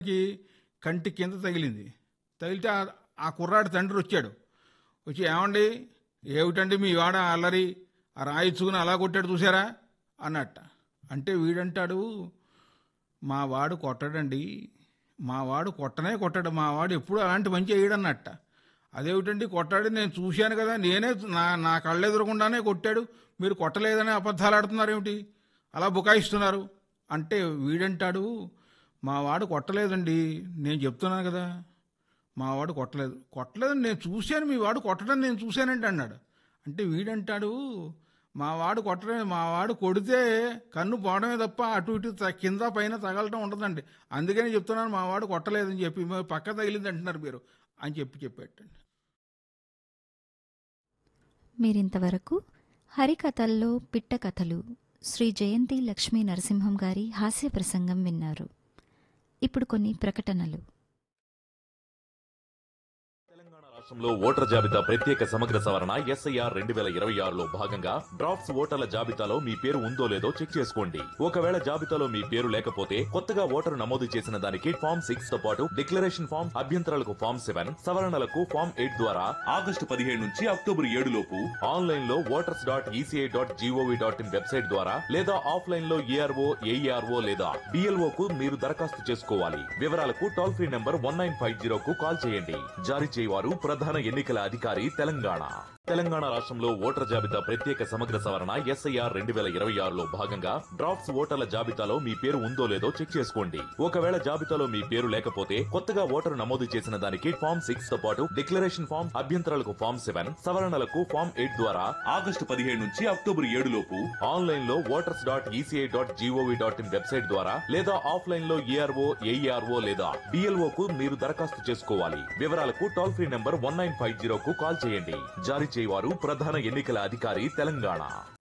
కి కంటి కింద తగిలింది తగిలితే ఆ- ఆ కుర్రాడి తండ్రి వచ్చాడు వచ్చి ఏమండి ఏమిటండి మీ వాడ అల్లరి ఆ రాయిచ్చుకుని అలా కొట్టాడు చూసారా అన్నట్ట అంటే వీడంటాడు మా వాడు కొట్టడండి మా వాడు కొట్టనే కొట్టాడు మా వాడు ఎప్పుడు అలాంటి మంచి వేయడన్నట్ట అదేమిటండి కొట్టాడు నేను చూశాను కదా నేనే నా నా కళ్ళెదురకుండానే కొట్టాడు మీరు కొట్టలేదని అబద్ధాలు ఆడుతున్నారు ఏమిటి అలా బుకాయిస్తున్నారు అంటే వీడంటాడు మా వాడు కొట్టలేదండి నేను చెప్తున్నాను కదా మా వాడు కొట్టలేదు కొట్టలేదని నేను చూశాను మీ వాడు కొట్టడం నేను చూశానండి అన్నాడు అంటే వీడంటాడు మా వాడు కొట్టడం మా వాడు కొడితే కన్ను పోవడమే తప్ప అటు ఇటు త- కింద పైన తగలటం ఉండదండి అందుకని చెప్తున్నాను మా వాడు కొట్టలేదని చెప్పి మరి పక్క తగిలింది అంటున్నారు మీరు అని చెప్పి చెప్పేటండి మీరింతవరకు హరికథల్లో పిట్ట కథలు శ్రీ జయంతి లక్ష్మీ నరసింహం గారి హాస్య ప్రసంగం విన్నారు ఇప్పుడు కొన్ని ప్రకటనలు తెలంగాణ రాష్ట్రంలో ఓటర్ జాబితా ప్రత్యేక సమగ్ర సవరణ ఎస్ఐఆర్ రెండు వేల ఇరవై ఆరులో భాగంగా డ్రాఫ్ట్స్ ఓటర్ల జాబితాలో మీ పేరు ఉందో లేదో చెక్ చేసుకోండి ఒకవేళ జాబితాలో మీ పేరు లేకపోతే కొత్తగా ఓటరు నమోదు చేసిన దానికి ఫామ్ సిక్స్ తో పాటు డిక్లరేషన్ ఫామ్ అభ్యంతరాలకు ఫామ్ సెవెన్ సవరణలకు ఫామ్ ఎయిట్ ద్వారా ఆగస్టు పదిహేడు నుంచి అక్టోబర్ ఏడు లోపు ఆన్లైన్ లో voters dot ECI dot gov dot in website ద్వారా లేదా ఆఫ్లైన్ లో ఏఆర్ఓ ఏఈఆర్ఓ లేదా డిఎల్ఓ కు మీరు దరఖాస్తు చేసుకోవాలి వివరాలకు toll free number one nine five zero కు కాల్ చేయండి జారీ చేయవారు ప్రధాన ఎన్నికల అధికారి తెలంగాణ తెలంగాణ రాష్ట్రంలో ఓటర్ జాబితా ప్రత్యేక సమగ్ర సవరణ ఎస్ఐఆర్ రెండు వేల ఇరవై ఆరులో భాగంగా డ్రాఫ్ట్స్ ఓటర్ల జాబితాలో మీ పేరు ఉందో లేదో చెక్ చేసుకోండి ఒకవేళ జాబితాలో మీ పేరు లేకపోతే కొత్తగా ఓటరు నమోదు చేసిన దానికి ఫామ్ సిక్స్ తో పాటు డిక్లరేషన్ ఫామ్ అభ్యంతరాలకు ఫామ్ సెవెన్ సవరణలకు ఫామ్ ఎయిట్ ద్వారా ఆగస్టు పదిహేడు నుంచి అక్టోబర్ ఏడు లోపు ఆన్లైన్ లో voters dot ECI dot gov dot in website ద్వారా లేదా ఆఫ్లైన్ లో ఏఆర్ఓ ఏఈఆర్ఓ లేదా డిఎల్ఓ కు మీరు దరఖాస్తు చేసుకోవాలి వివరాలకు toll free number one nine five zero కు కాల్ చేయండి జారీ చేయవారు ప్రధాన ఎన్నికల అధికారి తెలంగాణ